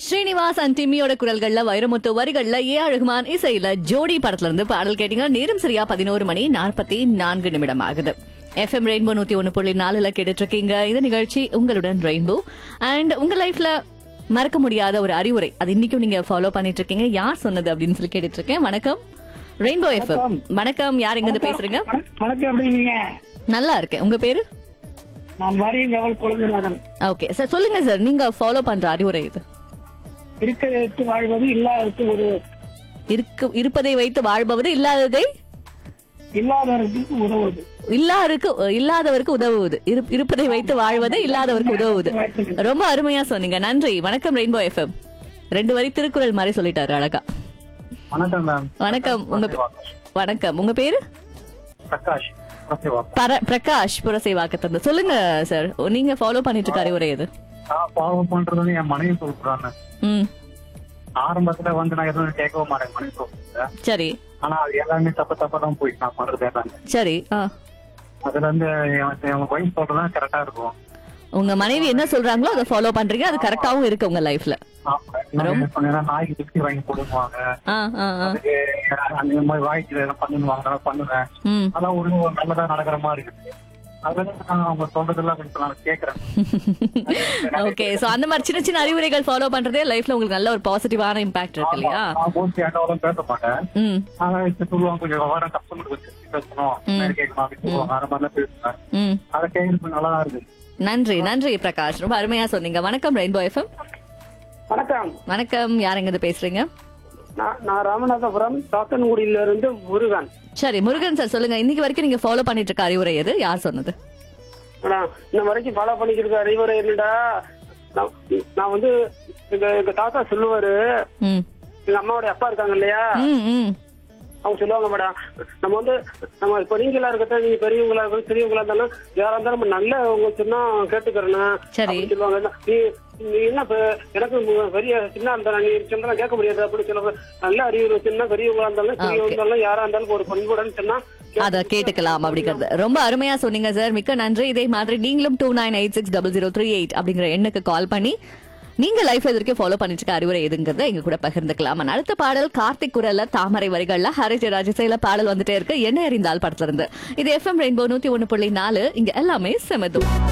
Srinivas and டிம்மியோட குரல்கள்ல வைரமுத்து வரிகள்ல ஏ அழகுமான் இசையில ஜோடி படத்துல இருந்து பாடல் கேட்டீங்க நேரம் சரியா பதினோரு மணி நாற்பத்தி நான்கு நிமிடம் ஆகுது எஃப்எம் ரெயின்போ நூத்தி ஒன்னு புள்ளி நாலுல கேட்டுட்டு இருக்கீங்க இந்த நிகழ்ச்சி உங்களுடன் ரெயின்போ அண்ட் உங்க லைஃப்ல மறக்க முடியாத ஒரு அறிவுரை அது இன்னைக்கும் நீங்க ஃபாலோ பண்ணிட்டு இருக்கீங்க யார் சொன்னது அப்படின்னு சொல்லி கேட்டுட்டு இருக்கேன் வணக்கம் ரெயின்போ எஃப்எம் வணக்கம் யார் எங்க இருந்து பேசுறீங்க வணக்கம் எப்படி இருக்கீங்க நல்லா இருக்கேன் உங்க பேரு நான் வரையும் லெவல் குழந்தைநாதன் ஓகே சார் சொல்லுங்க சார் நீங்க ஃபாலோ பண்ற அறிவுரை இது இருக்கிறதற்கு வாழ்வது இல்லாததற்கு ஒரு இருக்கு இருப்பதை வைத்து வாழ்பவது இல்லாததை இல்லாதவருக்கு உதவுவது இல்லாருக்கு இல்லாதவருக்கு உதவுவது இரு- இருப்பதை வைத்து வாழ்வது இல்லாதவருக்கு உதவுவது ரொம்ப அருமையா சொன்னீங்க நன்றி வணக்கம் ரெயின்போ எஃப்எம் ரெண்டு வரி திருக்குறள் மாதிரி சொல்லிட்டாரு அழகா வணக்கம் மேம் வணக்கம் உங்க பே- வணக்கம் உங்க பேரு பிரகாஷ் ஓகேவா பர பிரகாஷ் புரசேவாக்கத்தந்த சொல்லுங்க சார் நீங்க ஃபாலோ பண்ணிட்டு இருக்க அறிவுரை எது நான் ஃபாலோ பண்றது வந்து என் மனைவி சொல்றாங்க ம் ஆரம்பத்துல வந்து நான் எதுவும் கேட்கவும் மாட்டேன் மனைவி சொல்றேன் சரி ஆனா அது எல்லாமே தப்பு தப்பா தான் போயிட்டு நான் பண்றது எல்லாமே சரி ஆ அதுல இருந்து என் என் ஒய்ஃப் சொல்றதுதான் கரெக்டா இருக்கும் உங்க மனைவி என்ன சொல்றாங்களோ அதை ஃபாலோ பண்றீங்க அது கரெக்டாவும் இருக்கு உங்க லைஃப்ல ஆமா. என்ன சொன்னேன்னா நாய்க்கு பிஸ்கி வாங்கி போடுவாங்க ஆ ஆ ஆ அதுக்கு அந்த மாதிரி வாய்க்கு எதனா பண்ணுவாங்க நான் பண்ணுவேன் ம் அதான் ஒரு ஒரு நல்லதா நடக்கிற மாதிரி இருக்கு அதுல நான் அவங்க சொல்றதெல்லாம் கொஞ்சம் நான் கேக்குறேன் ஓகே சோ அந்த மாதிரி சின்ன சின்ன அறிவுரைகள் ஃபாலோ பண்றதே லைஃப்ல உங்களுக்கு நல்ல ஒரு பாசிட்டிவான இம்பாக்ட் இருக்கு இல்லையா நான் மோஸ்ட்லி யாரும் பேச மாட்டேன் ம் ஆனா இப்ப சொல்லுவாங்க கொஞ்சம் வர கஸ்டமர் வச்சு பேசணும் நேரம் கேட்கணும் அப்படின்னு சொல்லுவாங்க அந்த மாதிரிலாம் பேசுவேன் ம் அதை கேட்கறது நல்லா தான் இருக்கு நன்றி நன்றி பிரகாஷ் ரொம்ப அருமையா சொன்னீங்க வணக்கம் ரெயின்போ எஃப்எம் வணக்கம் வணக்கம் யார் எங்க இருந்து பேசுறீங்க நான் நான் ராமநாதபுரம் சாத்தன்குடியில இருந்து முருகன் சரி முருகன் சார் சொல்லுங்க இன்னைக்கு வரைக்கும் நீங்க ஃபாலோ பண்ணிட்டு இருக்க அறிவுரை எது யார் சொன்னது நான் இன்ன வரைக்கும் ஃபாலோ பண்ணிக்கிட்டு இருக்க அறிவுரை என்னடா நான் நான் வந்து எங்க எங்க தாத்தா சொல்லுவாரு ம் எங்க அம்மாவோட அப்பா இருக்காங்க இல்லையா ம் ம் அவங்க சொல்லுவாங்க மேடம் நம்ம வந்து நம்ம இப்ப நீங்களா இருக்கட்டும் நீங்க பெரியவங்களா இருக்கட்டும் பெரியவங்களா இருந்தாலும் யாரா இருந்தாலும் நம்ம நல்ல உங்க சொன்னா கேட்டுக்கிறேன் சரி. அப்படின்னு சொல்லுவாங்க நீ நீ என்ன இப்ப எனக்கு மு- பெரிய சின்ன இருந்தா நீ சொன்னா கேட்க முடியாது அப்படின்னு சொல்லுவாங்க நல்ல அறிவு சின்ன பெரியவங்களா இருந்தாலும் பெரியவங்க இருந்தாலும் யாரா இருந்தாலும் ஒரு பண்புடன் சொன்னா அத கேட்டுக்கலாம் அப்படிங்கறது ரொம்ப அருமையா சொன்னீங்க சார் மிக்க நன்றி இதே மாதிரி நீங்களும் two nine eight six double zero three eight அப்படிங்கிற எண்ணுக்கு கால் பண்ணி நீங்க லைஃப் எதற்கே ஃபாலோ பண்ணிட்டு இருக்க அறிவுரை எதுங்கிறத எங்க கூட பகிர்ந்துக்கலாம் And அடுத்த பாடல் கார்த்திக் குரல்ல தாமரை வரிகள்ல ஹரிஜ ராஜசைல பாடல் வந்துட்டே இருக்கு என்ன அறிந்தால் படத்துல இருந்து இது எஃப்எம் ரெயின்போ நூத்தி ஒண்ணு புள்ளி நாலு இங்க எல்லாமே செமது